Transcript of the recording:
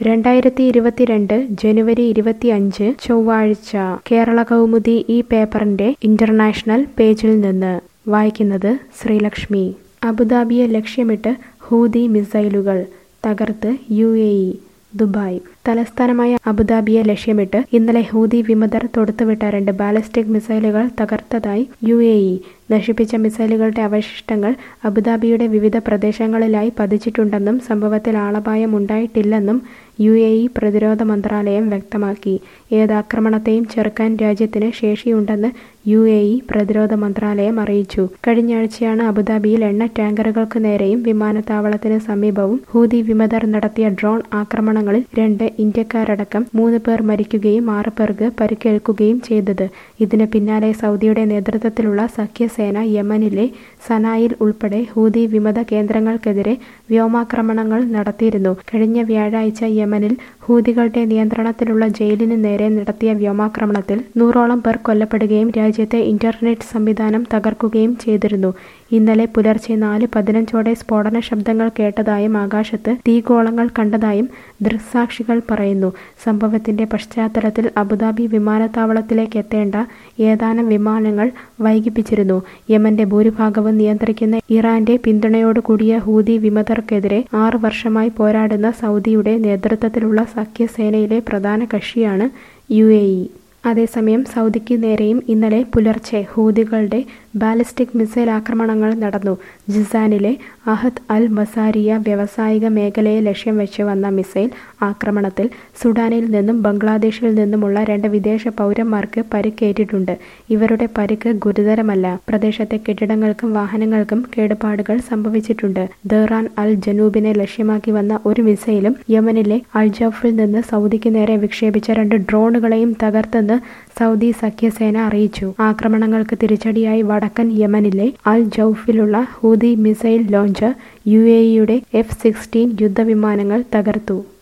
രണ്ടായിരത്തി ഇരുപത്തിരണ്ട് ജനുവരി ഇരുപത്തിയഞ്ച് ചൊവ്വാഴ്ച കേരള കൗമുദി ഈ പേപ്പറിന്റെ ഇന്റർനാഷണൽ പേജിൽ നിന്ന് വായിക്കുന്നത് ശ്രീലക്ഷ്മി അബുദാബിയെ ലക്ഷ്യമിട്ട് ഹൂതി മിസൈലുകൾ തകർത്ത് യു എ ഇ ദുബായ് തലസ്ഥാനമായ അബുദാബിയെ ലക്ഷ്യമിട്ട് ഇന്നലെ ഹൂതി വിമതർ തൊടുത്തുവിട്ട രണ്ട് ബാലിസ്റ്റിക് മിസൈലുകൾ തകർത്തതായി യു എ ഇ നശിപ്പിച്ച മിസൈലുകളുടെ അവശിഷ്ടങ്ങൾ അബുദാബിയുടെ വിവിധ പ്രദേശങ്ങളിലായി പതിച്ചിട്ടുണ്ടെന്നും സംഭവത്തിൽ ആളപായം ഉണ്ടായിട്ടില്ലെന്നും യു എ ഇ പ്രതിരോധ മന്ത്രാലയം വ്യക്തമാക്കി ഏതാക്രമണത്തെയും ചെറുക്കാൻ രാജ്യത്തിന് ശേഷിയുണ്ടെന്ന് യു എ ഇ പ്രതിരോധ മന്ത്രാലയം അറിയിച്ചു കഴിഞ്ഞയാഴ്ചയാണ് അബുദാബിയിൽ എണ്ണ ടാങ്കറുകൾക്ക് നേരെയും വിമാനത്താവളത്തിന് സമീപവും ഹൂതി വിമതർ നടത്തിയ ഡ്രോൺ ആക്രമണങ്ങളിൽ രണ്ട് ഇന്ത്യക്കാരടക്കം മൂന്ന് പേർ മരിക്കുകയും ആറ് പേർക്ക് പരിക്കേൽക്കുകയും ചെയ്തത് ഇതിന് പിന്നാലെ സൗദിയുടെ നേതൃത്വത്തിലുള്ള സഖ്യസേന യമനിലെ സനായിൽ ഉൾപ്പെടെ ഹൂതി വിമത കേന്ദ്രങ്ങൾക്കെതിരെ വ്യോമാക്രമണങ്ങൾ നടത്തിയിരുന്നു കഴിഞ്ഞ വ്യാഴാഴ്ച യമനിൽ ഹൂതികളുടെ നിയന്ത്രണത്തിലുള്ള ജയിലിന് നേരെ നടത്തിയ വ്യോമാക്രമണത്തിൽ നൂറോളം പേർ കൊല്ലപ്പെടുകയും രാജ്യത്തെ ഇന്റർനെറ്റ് സംവിധാനം തകർക്കുകയും ചെയ്തിരുന്നു ഇന്നലെ പുലർച്ചെ നാല് പതിനഞ്ചോടെ സ്ഫോടന ശബ്ദങ്ങൾ കേട്ടതായും ആകാശത്ത് തീഗോളങ്ങൾ കണ്ടതായും ദൃക്സാക്ഷികൾ പറയുന്നു സംഭവത്തിന്റെ പശ്ചാത്തലത്തിൽ അബുദാബി വിമാനത്താവളത്തിലേക്ക് എത്തേണ്ട ഏതാനും വിമാനങ്ങൾ വൈകിപ്പിച്ചിരുന്നു യമന്റെ ഭൂരിഭാഗവും നിയന്ത്രിക്കുന്ന ഇറാന്റെ പിന്തുണയോടുകൂടിയ ഹൂതി വിമതർക്കെതിരെ ആറു വർഷമായി പോരാടുന്ന സൗദിയുടെ നേതൃത്വത്തിലുള്ള സഖ്യസേനയിലെ പ്രധാന കക്ഷിയാണ് യു എ ഇ അതേസമയം സൗദിക്ക് നേരെയും ഇന്നലെ പുലർച്ചെ ഹൂതികളുടെ ബാലിസ്റ്റിക് മിസൈൽ ആക്രമണങ്ങൾ നടന്നു ജിസാനിലെ അഹദ് അൽ മസാരിയ വ്യാവസായിക മേഖലയെ ലക്ഷ്യം വെച്ച് വന്ന മിസൈൽ ആക്രമണത്തിൽ സുഡാനിൽ നിന്നും ബംഗ്ലാദേശിൽ നിന്നുമുള്ള രണ്ട് വിദേശ പൗരന്മാർക്ക് പരിക്കേറ്റിട്ടുണ്ട് ഇവരുടെ പരിക്ക് ഗുരുതരമല്ല പ്രദേശത്തെ കെട്ടിടങ്ങൾക്കും വാഹനങ്ങൾക്കും കേടുപാടുകൾ സംഭവിച്ചിട്ടുണ്ട് ദെഹ്റാൻ അൽ ജനൂബിനെ ലക്ഷ്യമാക്കി വന്ന ഒരു മിസൈലും യമനിലെ അൽ ജൌഫിൽ നിന്ന് സൗദിക്ക് നേരെ വിക്ഷേപിച്ച രണ്ട് ഡ്രോണുകളെയും തകർത്തെന്ന് സൗദി സഖ്യസേന അറിയിച്ചു ആക്രമണങ്ങൾക്ക് തിരിച്ചടിയായി വടക്കൻ യമനിലെ അൽ ജൌഫിലുള്ള Houthi missile launcher U A ഇയുടെ എഫ് സിക്സ്റ്റീൻ യുദ്ധവിമാനങ്ങൾ തകർത്തു